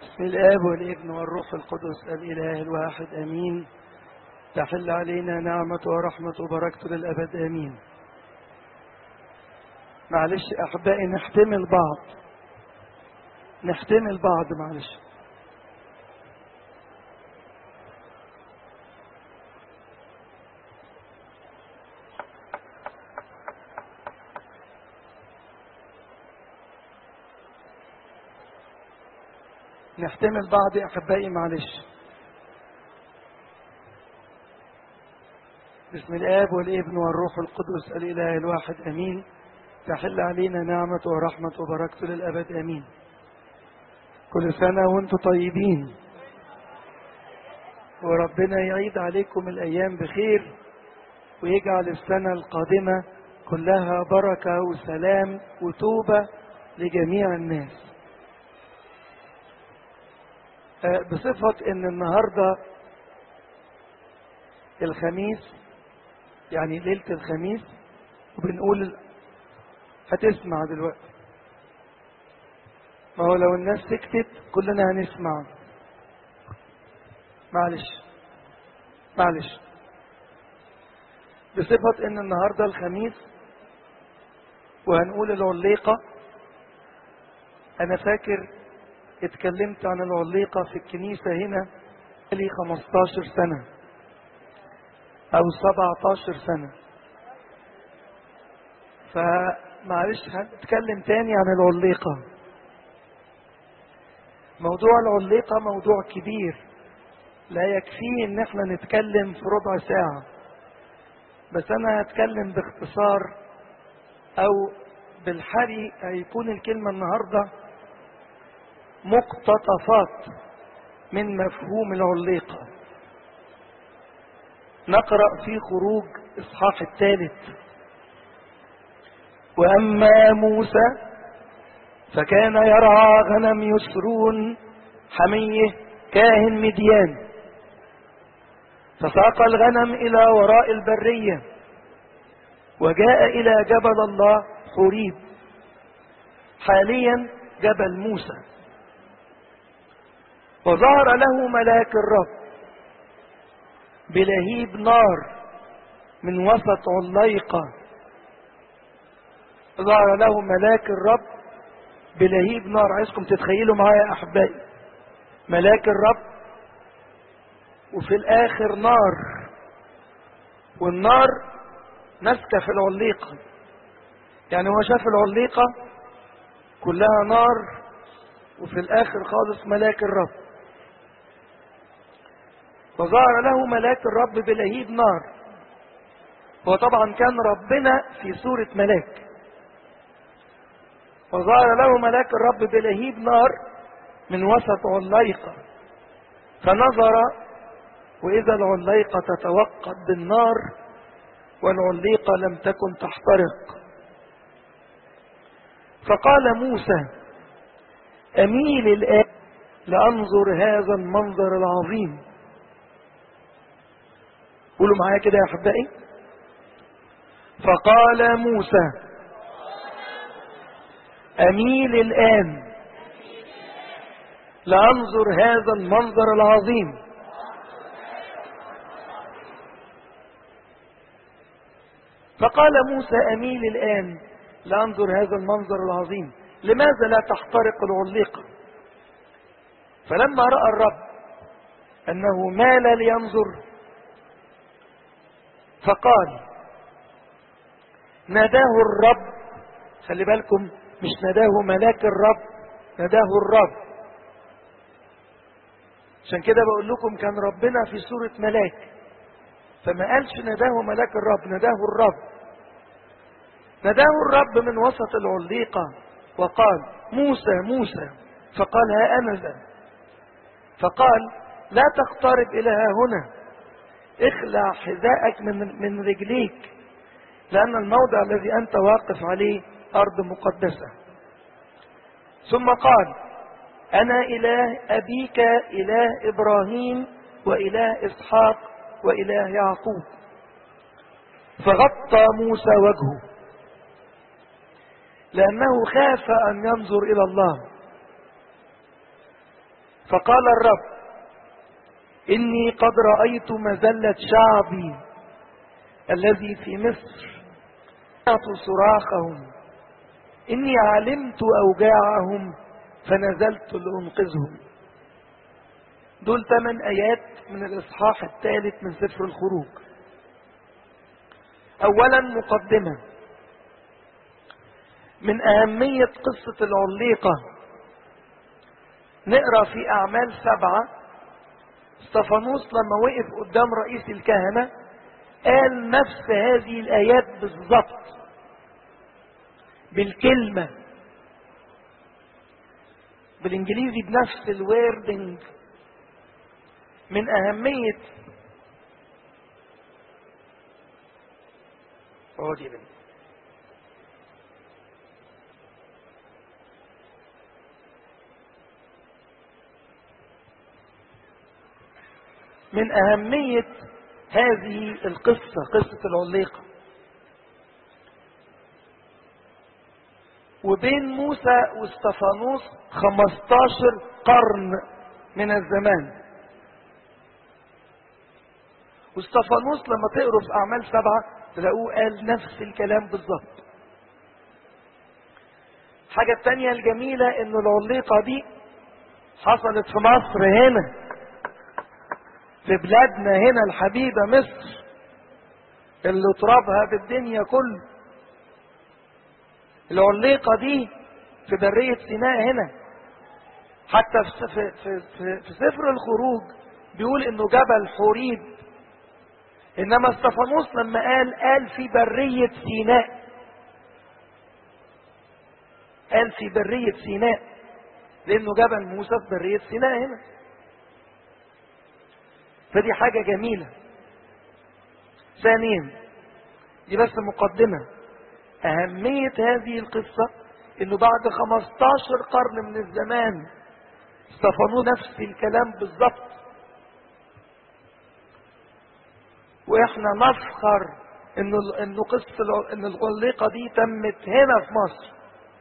بسم الآب والابن والروح القدس الإله الواحد آمين تحل علينا نعمة ورحمة وبركة للأبد آمين معلش أحبائي نحتمل بعض نحتمل بعض معلش نحتمل بعض يا أحبائي معلش بسم الآب والابن والروح القدس الإله الواحد أمين تحل علينا نعمة ورحمة وبركة للأبد أمين كل سنة وانتم طيبين وربنا يعيد عليكم الأيام بخير ويجعل السنة القادمة كلها بركة وسلام وتوبة لجميع الناس بصفة ان النهاردة الخميس يعني ليلة الخميس وبنقول هتسمع دلوقتي ما هو لو الناس سكتت كلنا هنسمع معلش معلش بصفة ان النهاردة الخميس وهنقول العليقة انا فاكر اتكلمت عن العليقة في الكنيسة هنا لي 15 سنة أو 17 سنة فمعلش هنتكلم تاني عن العليقة موضوع العليقة موضوع كبير لا يكفي ان احنا نتكلم في ربع ساعة بس انا هتكلم باختصار او بالحري هيكون الكلمة النهارده مقتطفات من مفهوم العليقة نقرأ في خروج إصحاح الثالث وأما موسى فكان يرعى غنم يسرون حميه كاهن مديان فساق الغنم إلى وراء البرية وجاء إلى جبل الله حريب حاليا جبل موسى وظهر له ملاك الرب بلهيب نار من وسط عليقة ظهر له ملاك الرب بلهيب نار عايزكم تتخيلوا معايا احبائي ملاك الرب وفي الاخر نار والنار ماسكه في العليقه يعني هو شاف العليقه كلها نار وفي الاخر خالص ملاك الرب وظهر له ملاك الرب بلهيب نار هو طبعا كان ربنا في صورة ملاك وظهر له ملاك الرب بلهيب نار من وسط عليقة فنظر وإذا العليقة تتوقد بالنار والعليقة لم تكن تحترق فقال موسى أميل الآن لأنظر هذا المنظر العظيم قولوا معايا كده يا أحبائي فقال موسى أميل الآن لأنظر هذا المنظر العظيم فقال موسى أميل الآن لأنظر هذا المنظر العظيم لماذا لا تحترق العليقة فلما رأى الرب أنه مال لينظر فقال ناداه الرب خلي بالكم مش ناداه ملاك الرب ناداه الرب عشان كده بقول لكم كان ربنا في صورة ملاك فما قالش ناداه ملاك الرب ناداه الرب ناداه الرب من وسط العليقة وقال موسى موسى فقال ها أنا ذا فقال لا تقترب إلى ها هنا اخلع حذاءك من من رجليك لأن الموضع الذي أنت واقف عليه أرض مقدسة ثم قال أنا إله أبيك إله إبراهيم وإله إسحاق وإله يعقوب فغطى موسى وجهه لأنه خاف أن ينظر إلى الله فقال الرب إني قد رأيت مذلة شعبي الذي في مصر صراخهم إني علمت أوجاعهم فنزلت لأنقذهم دول ثمان آيات من الإصحاح الثالث من سفر الخروج أولا مقدمة من أهمية قصة العليقة نقرأ في أعمال سبعة استفانوس لما وقف قدام رئيس الكهنة قال نفس هذه الآيات بالضبط بالكلمة بالانجليزي بنفس الويردنج من اهمية اقعدي يا بنت من أهمية هذه القصة قصة العليقة وبين موسى واستفانوس 15 قرن من الزمان واستفانوس لما تقروا في أعمال سبعة تلاقوه قال نفس الكلام بالظبط الحاجة التانية الجميلة إن العليقة دي حصلت في مصر هنا في بلادنا هنا الحبيبة مصر اللي ترابها بالدنيا كله العليقة دي في برية سيناء هنا حتى في, في, في, في, في سفر الخروج بيقول انه جبل حوريب انما استفانوس لما قال قال في برية سيناء قال في برية سيناء لانه جبل موسى في برية سيناء هنا فدي حاجة جميلة ثانيا دي بس مقدمة أهمية هذه القصة إنه بعد 15 قرن من الزمان استفانوا نفس الكلام بالظبط وإحنا نفخر إنه إنه قصة إن العليقة دي تمت هنا في مصر.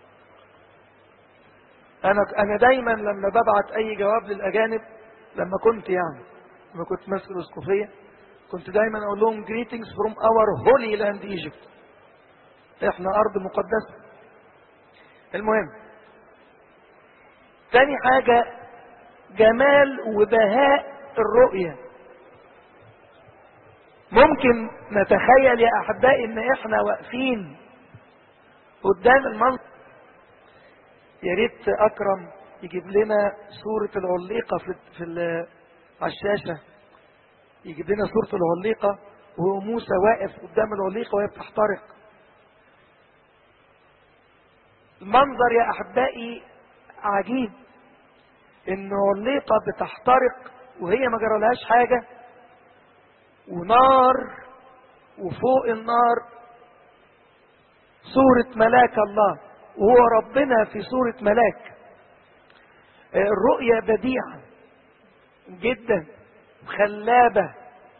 أنا أنا دايما لما ببعت أي جواب للأجانب لما كنت يعني لما كنت ماسك الاسقفيه كنت دايما اقول لهم greetings from our holy land Egypt احنا ارض مقدسه المهم تاني حاجه جمال وبهاء الرؤيه ممكن نتخيل يا احبائي ان احنا واقفين قدام المنظر يا ريت اكرم يجيب لنا صوره العليقه في في على الشاشة يجيب لنا صورة العليقة وهو موسى واقف قدام العليقة وهي بتحترق المنظر يا أحبائي عجيب إن عليقة بتحترق وهي ما جرالهاش حاجة ونار وفوق النار صورة ملاك الله وهو ربنا في صورة ملاك الرؤية بديعة جدا خلابة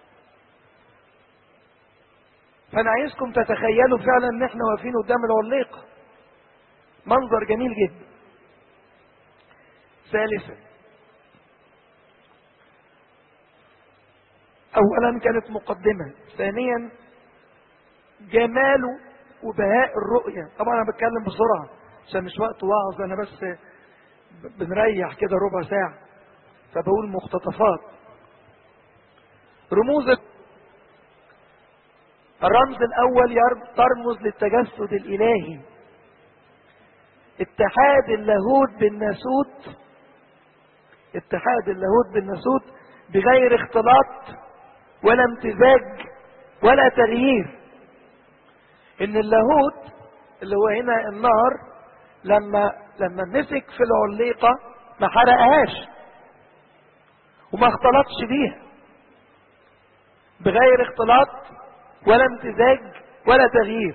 فأنا عايزكم تتخيلوا فعلا إن إحنا واقفين قدام العليقة منظر جميل جدا ثالثا أولا كانت مقدمة ثانيا جماله وبهاء الرؤية طبعا أنا بتكلم بسرعة عشان مش وقت وعظ أنا بس بنريح كده ربع ساعة فبقول مقتطفات رموز الرمز الأول ترمز للتجسد الإلهي اتحاد اللاهوت بالناسوت اتحاد اللاهوت بالناسوت بغير اختلاط ولا امتزاج ولا تغيير ان اللاهوت اللي هو هنا النار لما لما مسك في العليقه ما حرقهاش وما اختلطش بيها بغير اختلاط ولا امتزاج ولا تغيير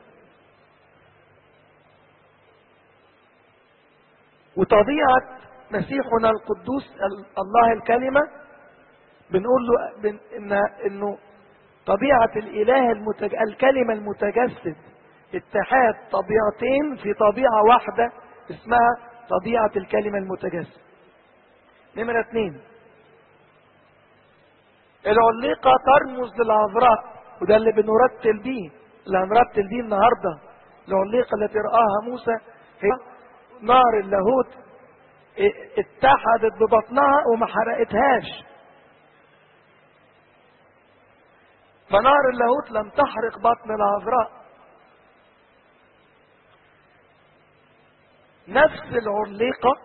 وطبيعة مسيحنا القدوس الله الكلمة بنقول له بن إن إنه طبيعة الإله المتج... الكلمة المتجسد اتحاد طبيعتين في طبيعة واحدة اسمها طبيعة الكلمة المتجسد نمرة اتنين العليقة ترمز للعذراء وده اللي بنرتل بيه اللي هنرتل بيه النهارده العليقة التي رآها موسى هي نار اللاهوت اتحدت ببطنها وما حرقتهاش فنار اللاهوت لم تحرق بطن العذراء نفس العليقة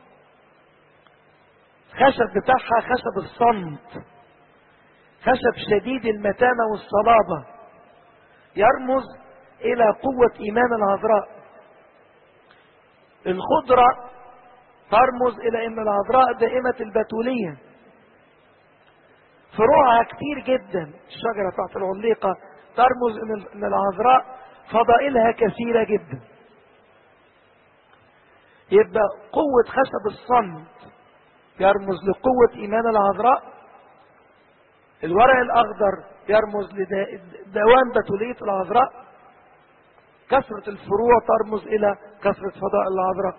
خشب بتاعها خشب الصمت خشب شديد المتانة والصلابة يرمز إلى قوة إيمان العذراء الخضرة ترمز إلى أن العذراء دائمة البتولية فروعها كتير جدا الشجرة بتاعت العليقة ترمز أن العذراء فضائلها كثيرة جدا يبقى قوة خشب الصمت يرمز لقوة إيمان العذراء الورق الأخضر يرمز لدوام بتولية العذراء كثرة الفروع ترمز إلى كثرة فضاء العذراء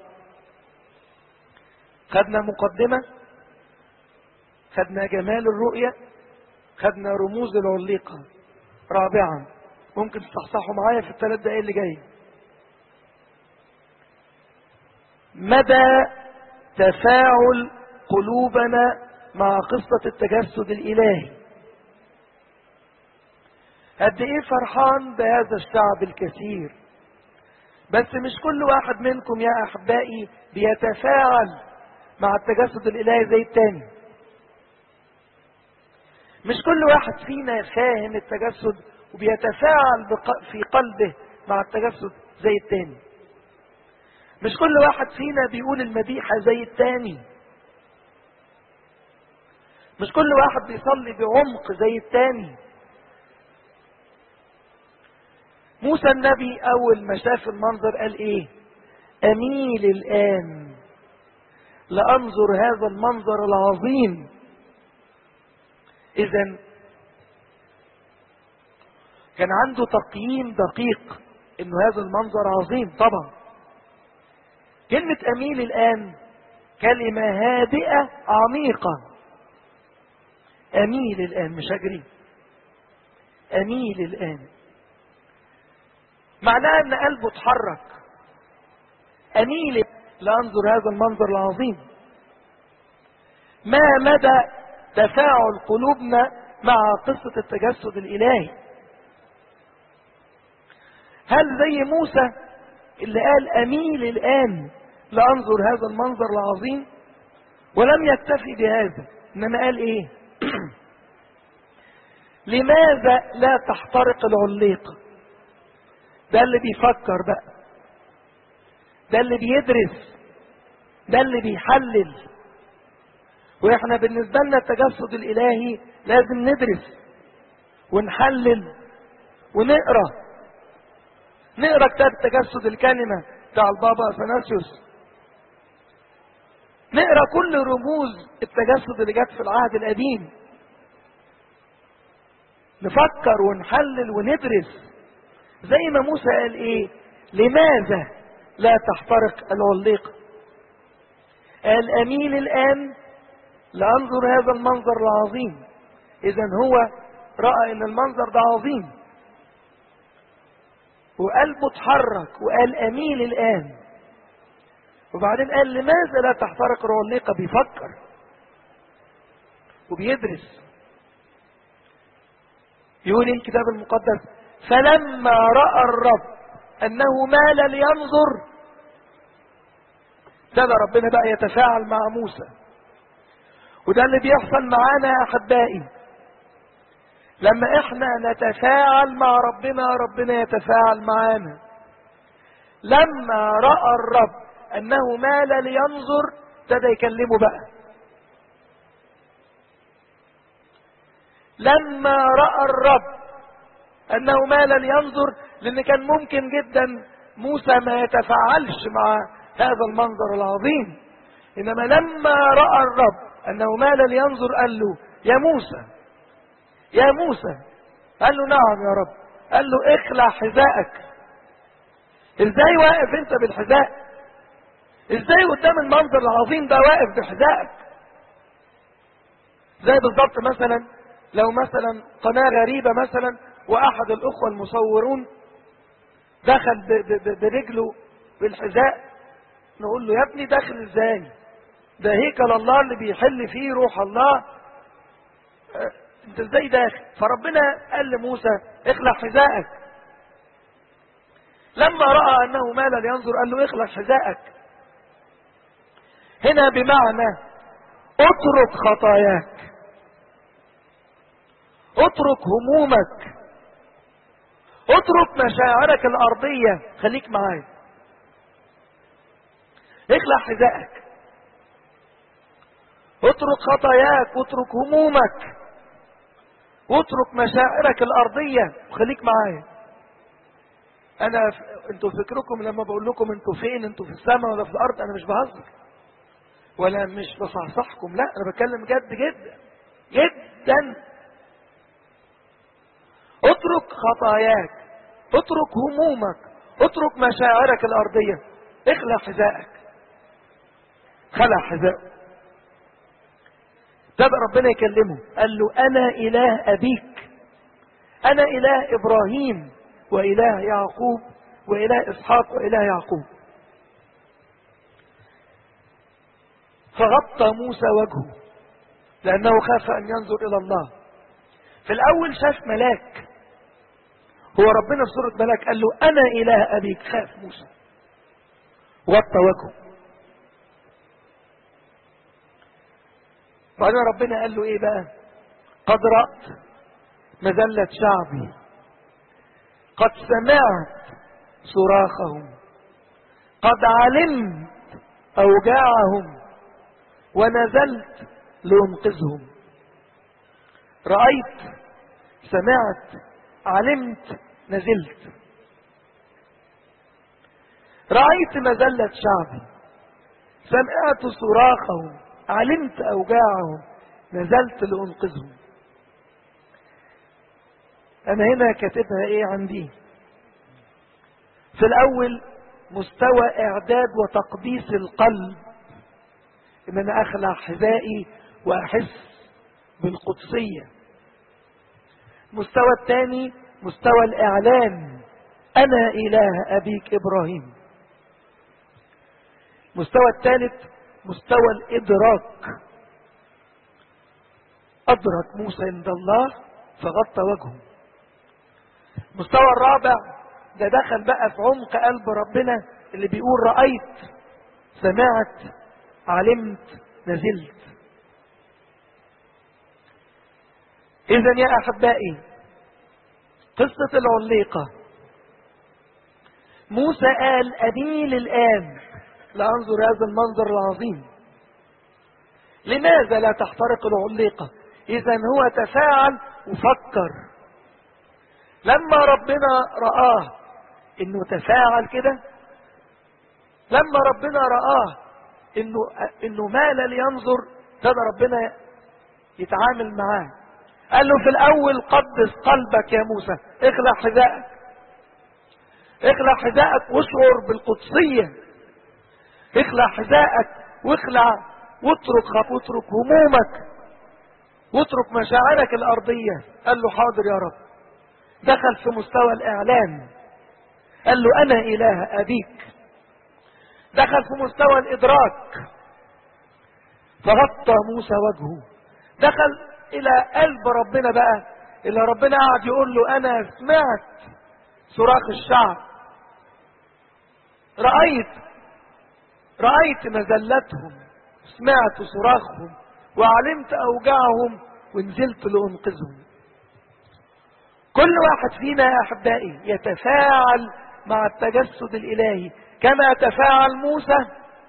خدنا مقدمة خدنا جمال الرؤية خدنا رموز العليقة رابعا ممكن تصحصحوا معايا في الثلاث دقايق اللي جايه مدى تفاعل قلوبنا مع قصة التجسد الإلهي قد ايه فرحان بهذا الشعب الكثير بس مش كل واحد منكم يا احبائي بيتفاعل مع التجسد الالهي زي التاني مش كل واحد فينا فاهم التجسد وبيتفاعل في قلبه مع التجسد زي التاني مش كل واحد فينا بيقول المديحة زي التاني مش كل واحد بيصلي بعمق زي التاني موسى النبي اول ما شاف المنظر قال ايه اميل الان لانظر هذا المنظر العظيم اذا كان عنده تقييم دقيق انه هذا المنظر عظيم طبعا كلمة اميل الان كلمة هادئة عميقة اميل الان مش اجري اميل الان معناها ان قلبه اتحرك اميل لانظر هذا المنظر العظيم ما مدى تفاعل قلوبنا مع قصة التجسد الالهي هل زي موسى اللي قال اميل الان لانظر هذا المنظر العظيم ولم يكتفي بهذا انما قال ايه لماذا لا تحترق العليقه ده اللي بيفكر بقى ده اللي بيدرس ده اللي بيحلل واحنا بالنسبة لنا التجسد الالهي لازم ندرس ونحلل ونقرا نقرا كتاب تجسد الكلمة بتاع البابا اثناسيوس نقرا كل رموز التجسد اللي جت في العهد القديم نفكر ونحلل وندرس زي ما موسى قال ايه لماذا لا تحترق العليقة قال اميل الان لانظر هذا المنظر العظيم اذا هو رأى ان المنظر ده عظيم وقلبه اتحرك وقال اميل الان وبعدين قال لماذا لا تحترق العليقة بيفكر وبيدرس يقول ايه الكتاب المقدس فلما رأى الرب أنه مال لينظر ابتدى ربنا بقى يتفاعل مع موسى وده اللي بيحصل معانا يا أحبائي لما احنا نتفاعل مع ربنا ربنا يتفاعل معانا لما رأى الرب أنه مال لينظر ابتدى يكلمه بقى لما رأى الرب انه مال لينظر لان كان ممكن جدا موسى ما يتفاعلش مع هذا المنظر العظيم انما لما راى الرب انه مال لينظر قال له يا موسى يا موسى قال له نعم يا رب قال له اخلع حذائك ازاي واقف انت بالحذاء ازاي قدام المنظر العظيم ده واقف بحذائك زي بالضبط مثلا لو مثلا قناة غريبة مثلا واحد الاخوة المصورون دخل برجله بالحذاء نقول له يا ابني داخل ازاي ده هيكل الله اللي بيحل فيه روح الله اه، انت ازاي داخل فربنا قال لموسى اخلع حذائك لما رأى انه مال لينظر قال له اخلع حذائك هنا بمعنى اترك خطاياك اترك همومك اترك مشاعرك الارضية خليك معايا اخلع حذائك اترك خطاياك واترك همومك واترك مشاعرك الارضية وخليك معايا انا ف... انتوا فكركم لما بقول لكم انتوا فين انتوا في السماء ولا في الارض انا مش بهزر ولا مش بصحصحكم لا انا بتكلم جد جدا جدا اترك خطاياك اترك همومك اترك مشاعرك الارضيه اخلع حذائك خلع حذائه بدأ ربنا يكلمه قال له انا اله ابيك انا اله ابراهيم واله يعقوب واله اسحاق واله يعقوب فغطى موسى وجهه لانه خاف ان ينظر الى الله في الاول شاف ملاك هو ربنا في سورة ملاك قال له أنا إله أبيك خاف موسى وطى وجهه بعدين ربنا قال له إيه بقى قد رأت مذلة شعبي قد سمعت صراخهم قد علمت أوجاعهم ونزلت لأنقذهم رأيت سمعت علمت نزلت رأيت مذلة شعبي سمعت صراخهم علمت أوجاعهم نزلت لأنقذهم أنا هنا كاتبها إيه عندي في الأول مستوى إعداد وتقديس القلب إن أنا أخلع حذائي وأحس بالقدسية المستوى الثاني مستوى الإعلان أنا إله أبيك إبراهيم المستوى الثالث مستوى الإدراك أدرك موسى عند الله فغطى وجهه المستوى الرابع ده دخل بقى في عمق قلب ربنا اللي بيقول رأيت سمعت علمت نزلت إذا يا أحبائي قصة العليقة موسى قال أميل الآن لأنظر هذا المنظر العظيم لماذا لا تحترق العليقة إذا هو تفاعل وفكر لما ربنا رآه إنه تفاعل كده لما ربنا رآه إنه إنه مال لينظر ابتدى ربنا يتعامل معاه قال له في الاول قدس قلبك يا موسى اخلع حذائك اخلع حذائك واشعر بالقدسية اخلع حذائك واخلع واترك خف واترك همومك واترك مشاعرك الارضية قال له حاضر يا رب دخل في مستوى الاعلان قال له انا اله ابيك دخل في مستوى الادراك فغطى موسى وجهه دخل الى قلب ربنا بقى اللي ربنا قاعد يقول له انا سمعت صراخ الشعب رأيت رأيت مذلتهم سمعت صراخهم وعلمت أوجاعهم ونزلت لأنقذهم كل واحد فينا يا أحبائي يتفاعل مع التجسد الإلهي كما تفاعل موسى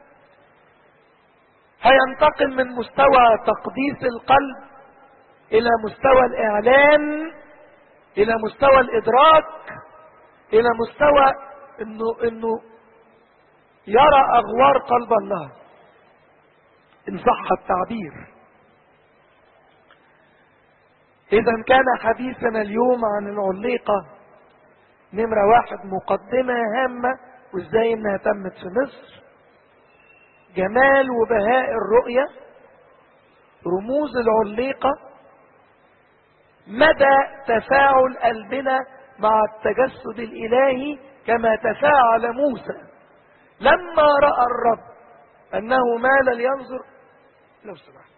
هينتقل من مستوى تقديس القلب الى مستوى الاعلان الى مستوى الادراك الى مستوى انه انه يرى اغوار قلب الله ان صح التعبير اذا كان حديثنا اليوم عن العليقة نمرة واحد مقدمة هامة وازاي انها تمت في مصر جمال وبهاء الرؤية رموز العليقة مدى تفاعل قلبنا مع التجسد الإلهي كما تفاعل موسى لما رأى الرب أنه مال لينظر لو سمحت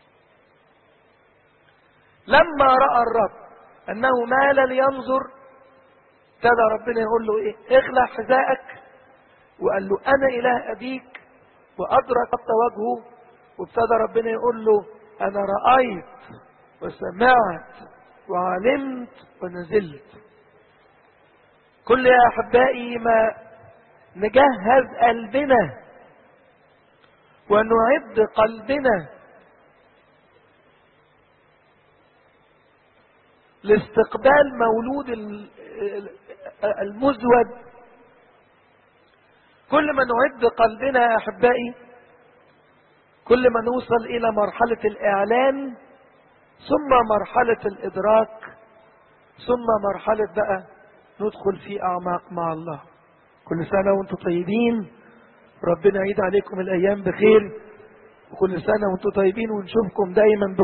لما رأى الرب أنه مال لينظر ابتدى ربنا يقول له إيه اخلع حذائك وقال له أنا إله أبيك وأدرك وجهه وابتدى ربنا يقول له أنا رأيت وسمعت وعلمت ونزلت كل يا أحبائي ما نجهز قلبنا ونعد قلبنا لاستقبال مولود المزود كل ما نعد قلبنا يا احبائي كل ما نوصل الى مرحله الاعلان ثم مرحله الادراك ثم مرحله بقى ندخل في اعماق مع الله كل سنه وانتم طيبين ربنا يعيد عليكم الايام بخير وكل سنه وانتم طيبين ونشوفكم دايما